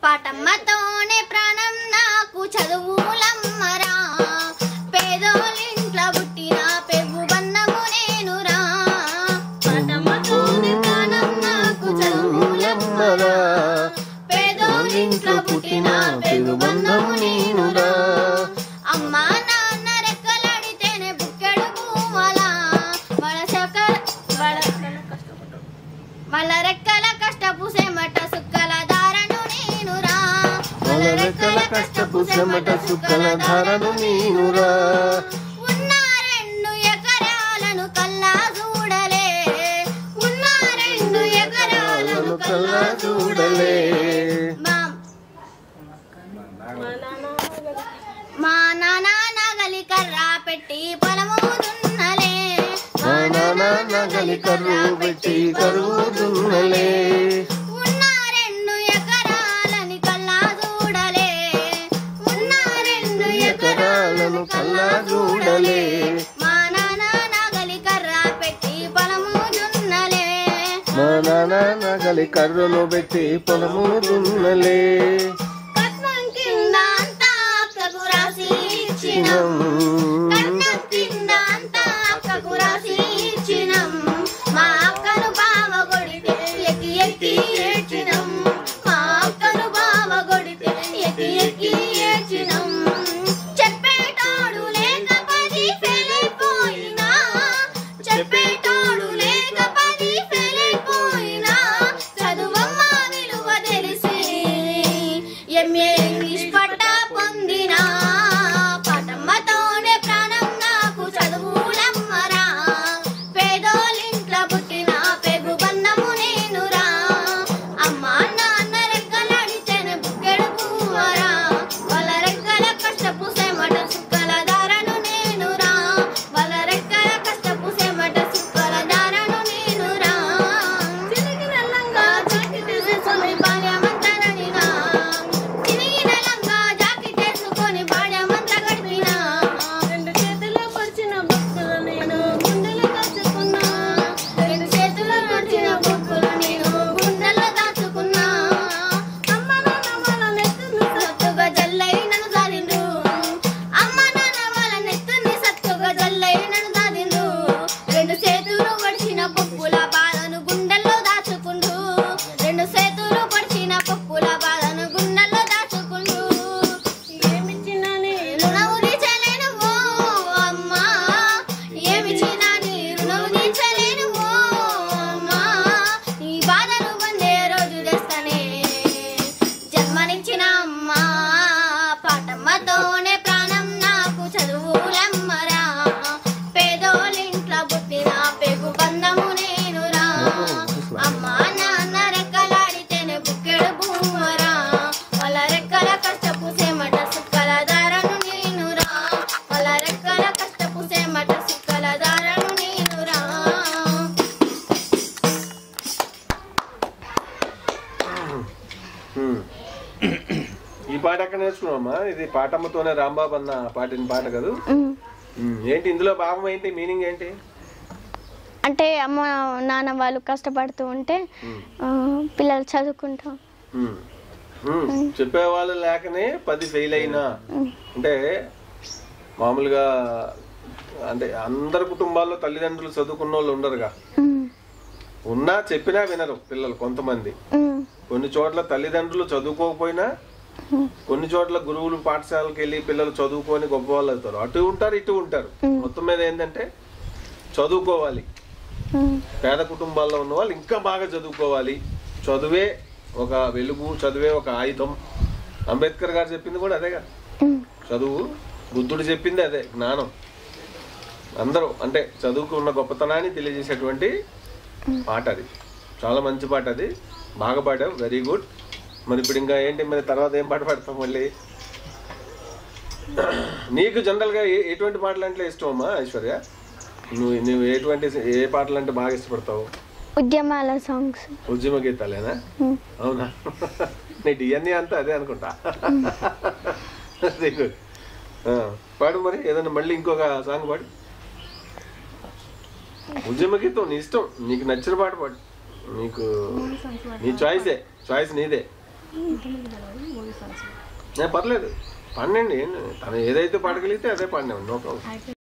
పాటమ్మతోనే ప్రాణం నాకు చదువులమ్మరా పేదోలింట్ల పుట్టిన పెగు బంధము నేనురా పాటమ్మతోనే ప్రాణం నాకు చదువులమ్మరా పేదోలింట్ల పుట్టిన పెగు బంధము నేనురా అమ్మా నాన్న రెక్కలాడితేనే బుక్కెడు పూమలా వాళ్ళ శక వాళ్ళ వాళ్ళ రెక్కల కష్టపు సెమట సుక్కల దారను నేనురా వాళ్ళ రెక్కల కష్టపు శ్రమట సుక్కల ధారను నీనురా ఉన్న రెండు ఎకరాలను కల్లా చూడలే ఉన్న రెండు ఎకరాలను వాళ్ళను కల్లా చూడలే మా మా నాన్న నగలి కర్ర పెట్టి పొలము దున్నలే మా నాన్న నగలి కర్రు పెట్టి కరువు దున్నలే ఉన్న రెండు ఎకరాలని కల్లా చూడలే ఉన్న రెండు ఎకరాలను కల్లా చూడలే మా నాన్న నగలి కర్ర పెట్టి పొలము దున్నలే మా నాన్న నగలి కర్రను పెట్టి పొలము దున్నలే కట్నం కింద అంతా అక్కకు రాసి ఇచ్చినం కట్నం కింద అంతా అక్కకు రాసి ఇచ్చినం మా అక్కను బావ కొడితే ఎక్కి ఎక్కి ఏడ్చినం మా అక్కను బావ కొడితే ఎక్కి ఎక్కి ఏడ్చినం చెప్పేటోడు లేక పది ఫెయిలైపోయినా చెప్పేటోడు లేక పది ఫెయిలైపోయినా చదువమ్మ విలువ తెలిసి ఎంఏ ఇంగ్లీష్ పట్టా పొందినా పటమ్మతోనే ప్రాణం నాకు చదువులమ్మరా పేదోలింట్ల పుట్టిన పెగు బంధము నేనురా అమ్మ నాన్న రెక్కలాడితేనే బుక్కెడు పువ్వరా వాళ్ళ రెక్కల కష్టపు సెమట సుక్కల దారను నేనురా వాళ్ళ రెక్కల కష్టపు సెమట సుక్కల దారను నేనురా చిరిగిన లంగా జాకెట్ వేసుకొని భార్యమంతననినా చిరిగిన లంగా జాకెట్ వేసుకొని భార్యమంత గడిపినా రెండు చేతుల్లో పరిచిన భక్తులు నేను గుండెలు దాచుకున్నా రెండు చేతుల్లో పరిచిన భక్తులు నేను గుండెల్లో దాచుకున్నా అమ్మ నాన్న వాళ్ళ నెత్తుని సత్తుగా జల్లై నన్ను సారిండ్రు అమ్మ నాన్న వాళ్ళ నెత్తుని సత్తుగా జల్లై నన్ను సారిండ్రు రెండు చేతులు పడిచిన పప్పుల బాధను గుండెల్లో దాచుకుండ్రు రెండు చేతులు పడిచిన పప్పుల బాధను గుండెల్లో దాచుకుండ్రు ఏమిచ్చినా నేను రుణము తీర్చలేను ఓ అమ్మా ఏమిచ్చినా నీ రుణము తీర్చలేను ఓ అమ్మా నీ బాధను పొందే రోజు తెస్తానే జన్మనిచ్చిన అమ్మా పాటమ్మతోనే ప్రాణం నాకు చదువులమ్మరా పేదోలింట్ల పుట్టిన పెగు బంధము నేనురా అమ్మా నాన్న రెక్కలాడితేనే బుక్కెడు భూమరా వాళ్ళ రెక్కల కష్టపు సేమట సుక్కల దారను నేనురా వాళ్ళ రెక్కల కష్టపు సేమట సుక్కల దారను నేనురా హ్మ్. ఈ పాట ఎక్కడ నేర్చుకున్నావమ్మా ఇది పాటమ్మతోనే రాంబాబు అన్న పాటిన పాట కదా హ్మ్. ఏంటి ఇందులో భావం ఏంటి మీనింగ్ ఏంటి అంటే అమ్మ నాన్న వాళ్ళు కష్టపడుతూ ఉంటే ఆ, పిల్లలు చదువుకుంటాం హ్మ్. హ్మ్. చెప్పేవాళ్ళు లేకనే పది ఫెయిల్ అయినా అంటే మామూలుగా అంటే అందరి కుటుంబాల్లో తల్లిదండ్రులు చదువుకున్న వాళ్ళు ఉండరుగా ఉమ్, ఉన్నా చెప్పినా వినరు పిల్లలు కొంతమంది ఉమ్, కొన్ని చోట్ల తల్లిదండ్రులు చదువుకోకపోయినా కొన్ని చోట్ల గురువులు పాఠశాలకు వెళ్ళి పిల్లలు చదువుకొని గొప్ప వాళ్ళు అవుతారు అటు ఉంటారు ఇటు ఉంటారు మొత్తం మీద ఏంటంటే చదువుకోవాలి ఉమ్, పేద కుటుంబాల్లో ఉన్న వాళ్ళు ఇంకా బాగా చదువుకోవాలి చదువే ఒక వెలుగు చదువే ఒక ఆయుధం అంబేద్కర్ గారు చెప్పింది కూడా అదేగా ఉమ్, చదువు బుద్ధుడు చెప్పింది అదే జ్ఞానం అందరూ అంటే చదువుకు ఉన్న గొప్పతనాన్ని తెలియజేసేటువంటి పాట అది చాలా మంచి పాట అది బాగా పాడావు వెరీ గుడ్ మరి ఇప్పుడు ఇంకా ఏంటి మరి తర్వాత ఏం పాట పాడతాం మళ్ళీ నీకు జనరల్గా ఏ- ఎటువంటి పాటలు అంటే ఇష్టం అమ్మా ఐశ్వర్య నువ్వు నువ్వు ఎటువంటి ఏ పాటలు అంటే బాగా ఇష్టపడతావు ఉద్యమాల సాంగ్స్ ఉద్యమ గీతాలేనా ఉమ్. అవునా నీ డిఎన్ఏ అంతా అదే అనుకుంటా వెరీ గుడ్ పాడు మరి ఏదైనా మళ్ళీ ఇంకొక సాంగ్ పాడు ఉద్యమ గీతం నీ ఇష్టం నీకు నచ్చిన పాట పాడు నీకు నీ చాయిసే చాయిస్ నీదే ఏ, పర్లేదు పాడండి తను ఏదైతే పాడగలిగితే అదే పాడినాం నో ప్రాబ్లం